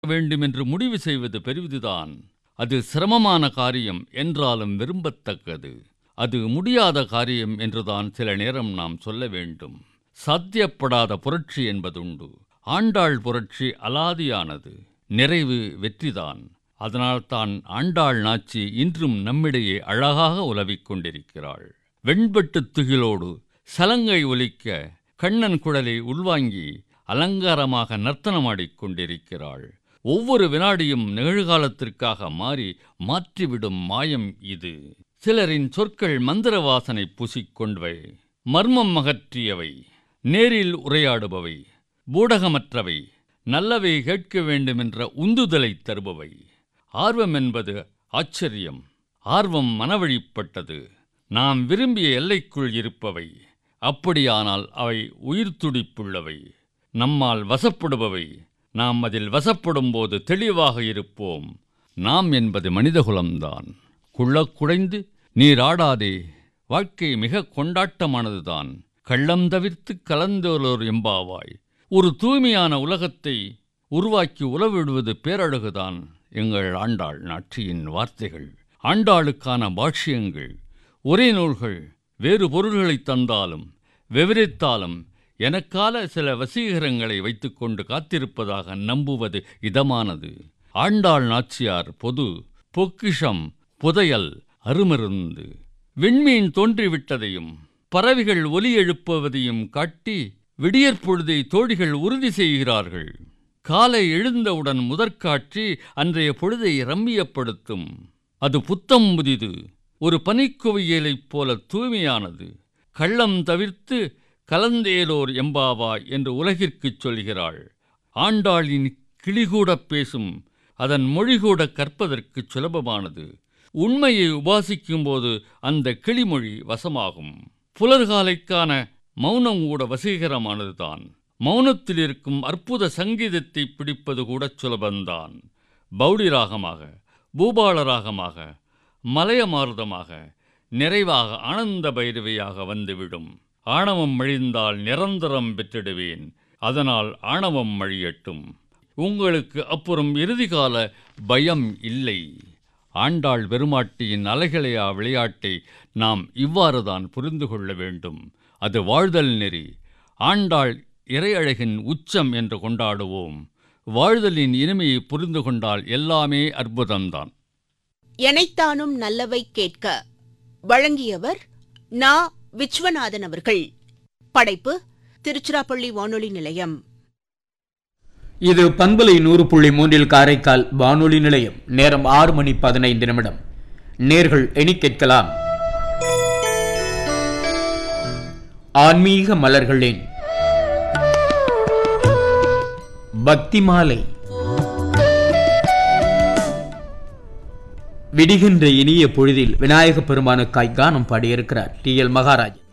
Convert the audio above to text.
வேண்டும் என்று முடிவு செய்வது பெரிதுதான் அது சிரமமான காரியம் என்றாலும் விரும்பத்தக்கது அது முடியாத காரியம் என்றுதான் சில நேரம் நாம் சொல்ல வேண்டும் சாத்தியப்படாத புரட்சி என்பதுண்டு ஆண்டாள் புரட்சி அலாதியானது நிறைவு வெற்றிதான் அதனால்தான் ஆண்டாள் நாச்சி இன்றும் நம்மிடையே அழகாக உலவிக் கொண்டிருக்கிறாள் வெண்பட்டுத் துகிலோடு சலங்கை ஒலிக்க கண்ணன் குழலை உள்வாங்கி அலங்காரமாக நர்த்தனமாடிக் கொண்டிருக்கிறாள் ஒவ்வொரு வினாடியும் நிகழ்காலத்திற்காக மாறி மாற்றிவிடும் மாயம் இது சிலரின் சொற்கள் மந்திர வாசனை பூசிக்கொண்டவை மர்மம் அகற்றியவை நேரில் உரையாடுபவை பூடகமற்றவை நல்லவை கேட்க வேண்டுமென்ற உந்துதலை தருபவை ஆர்வம் என்பது ஆச்சரியம் ஆர்வம் மனவழிப்பட்டது நாம் விரும்பிய எல்லைக்குள் இருப்பவை அப்படியானால் அவை உயிர் துடிப்புள்ளவை நம்மால் வசப்படுபவை நாம் அதில் வசப்படும் போது தெளிவாக இருப்போம் நாம் என்பது மனிதகுலம்தான் குள்ளக் குடைந்து நீராடாதே வாழ்க்கை மிக கொண்டாட்டமானதுதான் கள்ளம் தவிர்த்து கலந்தோலோர் எம்பாவாய் ஒரு தூய்மையான உலகத்தை உருவாக்கி உலவிடுவது பேரழகுதான் எங்கள் ஆண்டாள் நாட்சியின் வார்த்தைகள் ஆண்டாளுக்கான பாஷ்யங்கள் ஒரே நூல்கள் வேறு பொருள்களை தந்தாலும் விவரித்தாலும் எனக்கால சில வசீகரங்களை வைத்துக்கொண்டு காத்திருப்பதாக நம்புவது இதமானது ஆண்டாள் நாச்சியார் பொது பொக்கிஷம் புதையல் அருமருந்து விண்மீன் தோன்றிவிட்டதையும் பறவைகள் ஒலி எழுப்புவதையும் காட்டி விடியற்பொழுதை தோழிகள் உறுதி செய்கிறார்கள் காலை எழுந்தவுடன் முதற்காட்சி அன்றைய பொழுதை ரம்மியப்படுத்தும் அது புத்தம் புதிது ஒரு பனிக்குவியலைப் போல தூய்மையானது கள்ளம் தவிர்த்து கலந்தேலோர் எம்பாவா என்று உலகிற்குச் சொல்கிறாள் ஆண்டாளின் கிளிகூடப் பேசும் அதன் மொழிகூட கற்பதற்குச் சுலபமானது உண்மையை உபாசிக்கும்போது அந்த கிளிமொழி வசமாகும் புலர்காலைக்கான மௌனம் கூட வசீகரமானதுதான் மௌனத்தில் இருக்கும் அற்புத சங்கீதத்தை பிடிப்பது கூட சுலபந்தான் பௌடி ராகமாக பூபால ராகமாக மலையமாருதமாக நிறைவாக ஆனந்த பைரவியாக வந்துவிடும் ஆணவம் மழிந்தால் நிரந்தரம் பெற்றிடுவேன் அதனால் ஆணவம் மழியட்டும் உங்களுக்கு அப்புறம் இறுதிகால பயம் இல்லை ஆண்டாள் பெருமாட்டியின் அலைகளையா விளையாட்டை நாம் இவ்வாறுதான் புரிந்து கொள்ள வேண்டும் அது வாழ்தல் நெறி ஆண்டாள் இறையழகின் உச்சம் என்று கொண்டாடுவோம் வாழ்தலின் இனிமையை புரிந்து கொண்டால் எல்லாமே அற்புதம்தான் எனைத்தானும் நல்லவை கேட்க வழங்கியவர் நா விஸ்வநாதன் அவர்கள் படைப்பு திருச்சிராப்பள்ளி வானொலி நிலையம் இது பண்பலை நூறு புள்ளி மூன்றில் காரைக்கால் வானொலி நிலையம் நேரம் ஆறு மணி பதினைந்து நிமிடம் நேர்கள் எண்ணி கேட்கலாம் ஆன்மீக மலர்களின் பக்தி மாலை விடுகின்ற இனிய பொழுதில் விநாயக பெருமானுக்காய் கானம் பாடியிருக்கிறார் டி எல் மகாராஜ்